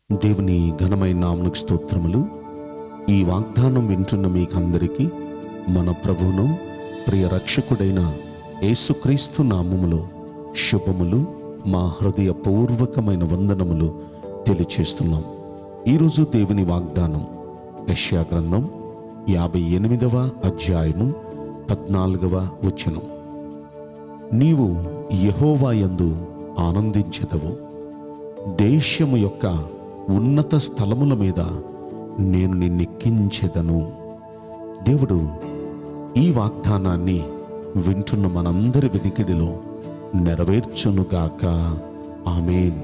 దేవుని ఘనమైన నామనికి స్తోత్రములు ఈ వాగ్దానం వింటున్న మీకందరికీ మన ప్రభువును ప్రియ రక్షకుడైన యేసుక్రీస్తు నామములో శుభములు మా హృదయపూర్వకమైన వందనములు తెలియచేస్తున్నాం ఈరోజు దేవుని వాగ్దానం యెషయా గ్రంథం యాభై ఎనిమిదవ అధ్యాయము పద్నాలుగవ వచనం నీవు యెహోవాయందు ఆనందించెదవు దేశము యొక్క ఉన్నత స్థలముల మీద నేను నిన్నెక్కించెదను దేవుడు ఈ వాగ్దానాన్ని వింటున్న మనందరి వెదికిడిలో నెరవేర్చునుగాక ఆమెన్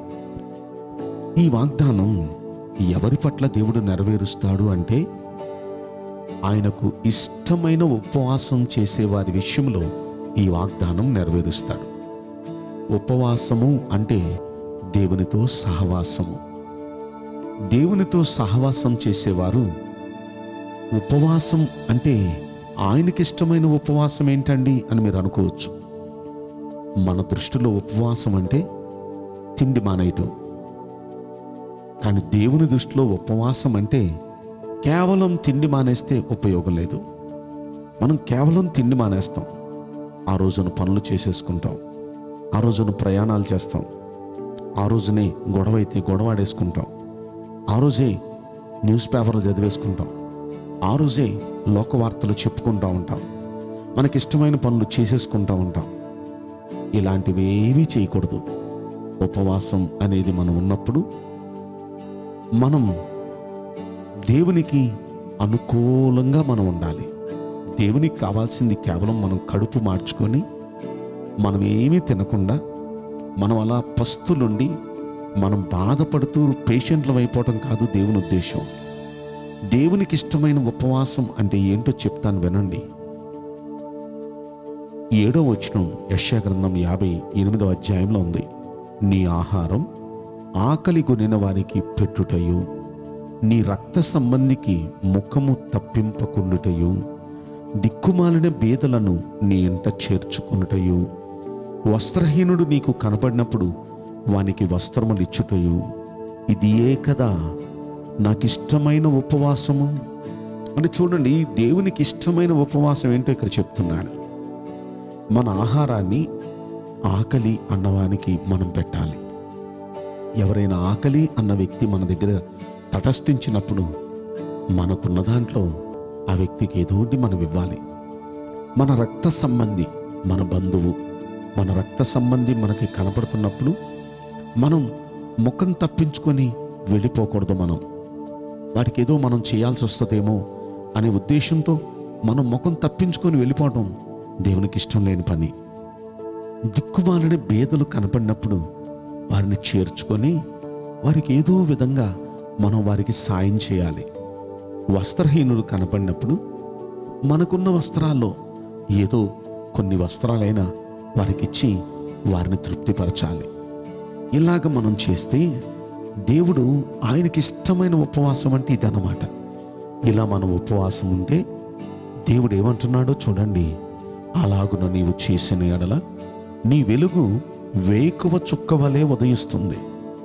ఈ వాగ్దానం ఎవరి పట్ల దేవుడు నెరవేరుస్తాడు అంటే ఆయనకు ఇష్టమైన ఉపవాసం చేసే వారి విషయంలో ఈ వాగ్దానం నెరవేరుస్తాడు ఉపవాసము అంటే దేవునితో సహవాసము దేవునితో సహవాసం చేసేవారు ఉపవాసం అంటే ఆయనకిష్టమైన ఉపవాసం ఏంటండి అని మీరు అనుకోవచ్చు మన దృష్టిలో ఉపవాసం అంటే తిండి మానేయటం కానీ దేవుని దృష్టిలో ఉపవాసం అంటే కేవలం తిండి మానేస్తే ఉపయోగం లేదు మనం కేవలం తిండి మానేస్తాం ఆ రోజున పనులు చేసేసుకుంటాం ఆ రోజున ప్రయాణాలు చేస్తాం ఆ రోజునే గొడవ అయితే గొడవ ఆడేసుకుంటాం ఆ రోజే న్యూస్ పేపర్లు చదివేసుకుంటాం ఆ రోజే లోక వార్తలు చెప్పుకుంటూ ఉంటాం మనకిష్టమైన పనులు చేసేసుకుంటూ ఉంటాం ఇలాంటివి ఏవీ చేయకూడదు ఉపవాసం అనేది మనం ఉన్నప్పుడు మనం దేవునికి అనుకూలంగా మనం ఉండాలి దేవునికి కావాల్సింది కేవలం మనం కడుపు మార్చుకొని మనం ఏమీ తినకుండా మనం అలా పస్తులుండి మనం బాధపడుతూ పేషెంట్లం అయిపోవటం కాదు దేవుని ఉద్దేశం దేవునికి ఇష్టమైన ఉపవాసం అంటే ఏంటో చెప్తాను వినండి ఏడో వచనం యశ్యా గ్రంథం యాభై ఎనిమిదో అధ్యాయంలో ఉంది నీ ఆహారం ఆకలి కొనిన వారికి పెట్టుటయు నీ రక్త సంబంధికి ముఖము తప్పింపకుండుటయు దిక్కుమాలిన బీదలను నీ ఇంట చేర్చుకొనుటయు వస్త్రహీనుడు నీకు కనపడినప్పుడు వానికి వస్త్రములు ఇచ్చుటయు ఇది ఏ కదా నాకిష్టమైన ఉపవాసము అంటే చూడండి దేవునికి ఇష్టమైన ఉపవాసం ఏంటో ఇక్కడ చెప్తున్నాడు మన ఆహారాన్ని ఆకలి అన్నవానికి మనం పెట్టాలి ఎవరైనా ఆకలి అన్న వ్యక్తి మన దగ్గర తటస్థించినప్పుడు మనకున్న దాంట్లో ఆ వ్యక్తికి ఏదో ఒకటి మనం ఇవ్వాలి మన రక్త సంబంధి మన బంధువు మన రక్త సంబంధి మనకి కనపడుతున్నప్పుడు మనం ముఖం తప్పించుకొని వెళ్ళిపోకూడదు మనం వాడికి ఏదో మనం చేయాల్సి వస్తుందేమో అనే ఉద్దేశంతో మనం ముఖం తప్పించుకొని వెళ్ళిపోవడం దేవునికి ఇష్టం లేని పని దిక్కుమాలని బేదలు కనపడినప్పుడు వారిని చేర్చుకొని వారికి ఏదో విధంగా మనం వారికి సాయం చేయాలి వస్త్రహీనుడు కనపడినప్పుడు మనకున్న వస్త్రాల్లో ఏదో కొన్ని వస్త్రాలైనా వారికిచ్చి వారిని తృప్తిపరచాలి ఇలాగ మనం చేస్తే దేవుడు ఆయనకి ఇష్టమైన ఉపవాసం అంటే ఇదన్నమాట ఇలా మనం ఉపవాసం ఉంటే దేవుడు ఏమంటున్నాడో చూడండి అలాగున నీవు చేసిన ఎడల నీ వెలుగు వేకువ చుక్క వలె ఉదయిస్తుంది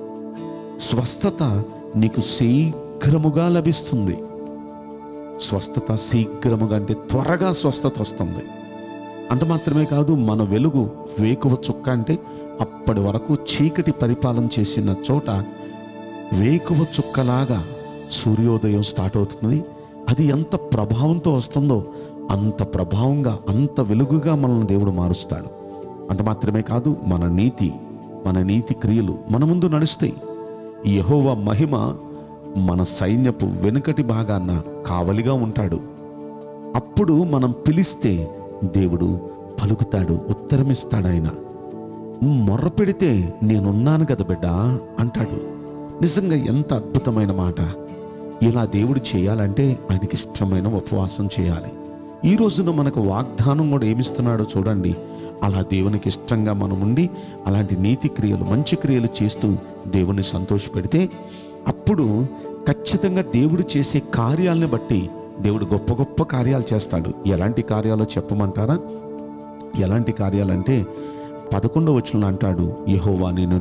స్వస్థత నీకు శీఘ్రముగా లభిస్తుంది స్వస్థత శీఘ్రముగా అంటే త్వరగా స్వస్థత వస్తుంది అంత మాత్రమే కాదు మన వెలుగు వేకువ చుక్క అంటే అప్పటి వరకు చీకటి పరిపాలన చేసిన చోట వేకువ చుక్కలాగా సూర్యోదయం స్టార్ట్ అవుతుంది అది ఎంత ప్రభావంతో వస్తుందో అంత ప్రభావంగా అంత వెలుగుగా మనల్ని దేవుడు మారుస్తాడు అంత మాత్రమే కాదు మన నీతి మన నీతి క్రియలు మన ముందు నడుస్తాయి యహోవ మహిమ మన సైన్యపు వెనుకటి భాగాన కావలిగా ఉంటాడు అప్పుడు మనం పిలిస్తే దేవుడు పలుకుతాడు ఉత్తరమిస్తాడు ఆయన మొర్ర పెడితే నేనున్నాను కదా బిడ్డ అంటాడు నిజంగా ఎంత అద్భుతమైన మాట ఇలా దేవుడు చేయాలంటే ఆయనకి ఇష్టమైన ఉపవాసం చేయాలి ఈ రోజున మనకు వాగ్దానం కూడా ఏమిస్తున్నాడో చూడండి అలా దేవునికి ఇష్టంగా మనం ఉండి అలాంటి నీతి క్రియలు మంచి క్రియలు చేస్తూ దేవుని సంతోషపెడితే అప్పుడు ఖచ్చితంగా దేవుడు చేసే కార్యాలను బట్టి దేవుడు గొప్ప గొప్ప కార్యాలు చేస్తాడు ఎలాంటి కార్యాలో చెప్పమంటారా ఎలాంటి కార్యాలంటే పదకొండవ వచనంలో అంటాడు యెహోవా నేను నిత్య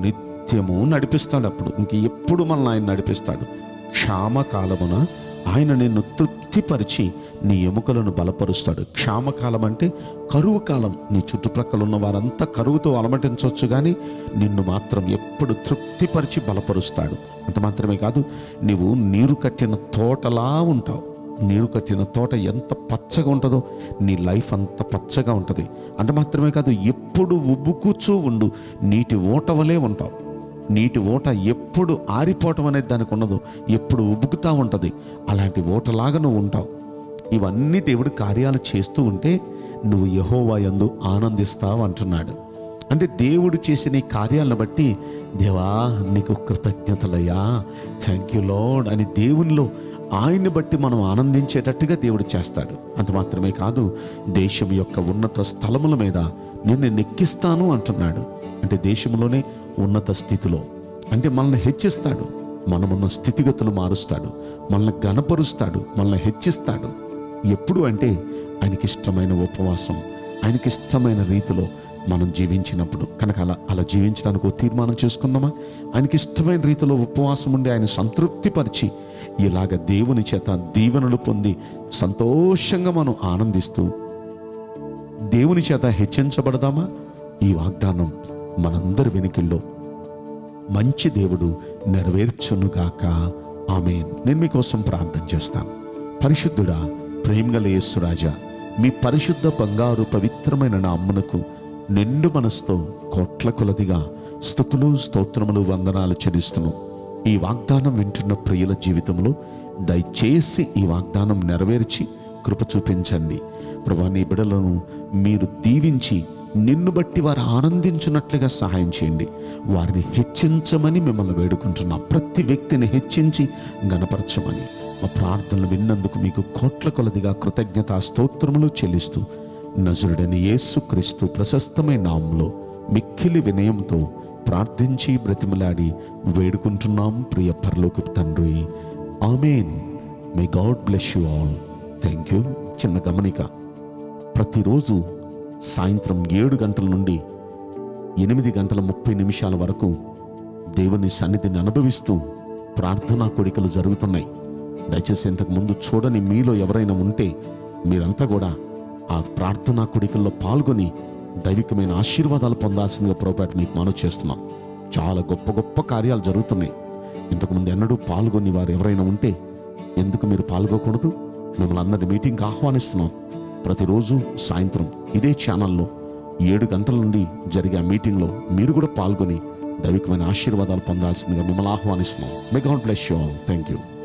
నిత్యము నడిపిస్తాడు అప్పుడు ఇంక ఎప్పుడు మనల్ని ఆయన నడిపిస్తాడు క్షామకాలమున ఆయన నిన్ను తృప్తిపరిచి నీ ఎముకలను బలపరుస్తాడు క్షామకాలం అంటే కరువు కాలం నీ చుట్టుప్రక్కల ఉన్న వారంతా కరువుతో అలమటించవచ్చు కానీ నిన్ను మాత్రం ఎప్పుడు తృప్తిపరిచి బలపరుస్తాడు అంత మాత్రమే కాదు నీవు నీరు కట్టిన తోటలా ఉంటావు నీరు కట్టిన తోట ఎంత పచ్చగా ఉంటుందో నీ లైఫ్ అంత పచ్చగా ఉంటుంది అంత మాత్రమే కాదు ఎప్పుడు ఉబ్బుకూచూ ఉండు నీటి ఓట వలే ఉంటావు నీటి ఓట ఎప్పుడు ఆరిపోవటం అనేది దానికి ఉండదు ఎప్పుడు ఉబ్బుకుతా ఉంటుంది అలాంటి ఓటలాగా నువ్వు ఉంటావు ఇవన్నీ దేవుడు కార్యాలు చేస్తూ ఉంటే నువ్వు యహోవా యందు ఆనందిస్తావు అంటున్నాడు అంటే దేవుడు చేసిన ఈ కార్యాలను బట్టి దేవా నీకు కృతజ్ఞతలయ్యా థ్యాంక్ యూ లార్డ్ అని దేవునిలో ఆయన్ని బట్టి మనం ఆనందించేటట్టుగా దేవుడు చేస్తాడు అంత మాత్రమే కాదు దేశం యొక్క ఉన్నత స్థలముల మీద నిన్ను నెక్కిస్తాను అంటున్నాడు అంటే దేశంలోనే ఉన్నత స్థితిలో అంటే మనల్ని హెచ్చిస్తాడు మనమున్న స్థితిగతులు మారుస్తాడు మనల్ని గణపరుస్తాడు మనల్ని హెచ్చిస్తాడు ఎప్పుడు అంటే ఆయనకి ఇష్టమైన ఉపవాసం ఆయనకి ఇష్టమైన రీతిలో మనం జీవించినప్పుడు కనుక అలా అలా జీవించడానికి ఒక తీర్మానం చేసుకుందామా ఆయనకి ఇష్టమైన రీతిలో ఉపవాసం ఉండి ఆయన సంతృప్తిపరిచి ఇలాగ దేవుని చేత దీవెనలు పొంది సంతోషంగా మనం ఆనందిస్తూ దేవుని చేత హెచ్చించబడదామా ఈ వాగ్దానం మనందరి వెనుకల్లో మంచి దేవుడు నెరవేర్చునుగాక ఆమెన్ నేను మీకోసం ప్రార్థన చేస్తాను పరిశుద్ధుడా ప్రేమగల యేసురాజా మీ పరిశుద్ధ బంగారు పవిత్రమైన నా అమ్మనకు నిండు మనసుతో కోట్ల కొలదిగా స్థుతులు స్తోత్రములు వందనాలు చెల్లిస్తున్నాం ఈ వాగ్దానం వింటున్న ప్రియుల జీవితంలో దయచేసి ఈ వాగ్దానం నెరవేర్చి కృప చూపించండి ప్రభా నీ బిడలను మీరు దీవించి నిన్ను బట్టి వారు ఆనందించున్నట్లుగా సహాయం చేయండి వారిని హెచ్చించమని మిమ్మల్ని వేడుకుంటున్నాం ప్రతి వ్యక్తిని హెచ్చించి గణపరచమని మా ప్రార్థనలు విన్నందుకు మీకు కోట్ల కొలదిగా కృతజ్ఞత స్తోత్రములు చెల్లిస్తూ నజరుడని యేసుక్రీస్తు ప్రశస్తమైన నామంలో మిక్కిలి వినయంతో ప్రార్థించి బ్రతిమలాడి వేడుకుంటున్నాం ప్రియ పరలోకి తండ్రి amen may God bless you all thank you చిన్న గమనిక ప్రతిరోజు సాయంత్రం ఏడు గంటల నుండి ఎనిమిది గంటల ముప్పై నిమిషాల వరకు దేవుని సన్నిధిని అనుభవిస్తూ ప్రార్థనా కోడికలు జరుగుతున్నాయి దయచేసి ఇంతకు ముందు చూడని మీలో ఎవరైనా ఉంటే మీరంతా కూడా ఆ ప్రార్థనా కోడికల్లో పాల్గొని దైవికమైన ఆశీర్వాదాలు పొందాల్సిందిగా ప్రోపేట మీకు మనవి చేస్తున్నాం చాలా గొప్ప గొప్ప కార్యాలు జరుగుతున్నాయి ఇంతకుముందు ఎన్నడూ పాల్గొని వారు ఎవరైనా ఉంటే ఎందుకు మీరు పాల్గొకూడదు మిమ్మల్ని అందరి మీటింగ్కి ఆహ్వానిస్తున్నాం ప్రతిరోజు సాయంత్రం ఇదే ఛానల్లో ఏడు గంటల నుండి జరిగే ఆ మీటింగ్లో మీరు కూడా పాల్గొని దైవికమైన ఆశీర్వాదాలు పొందాల్సిందిగా మిమ్మల్ని ఆహ్వానిస్తున్నాం may God bless you all thank you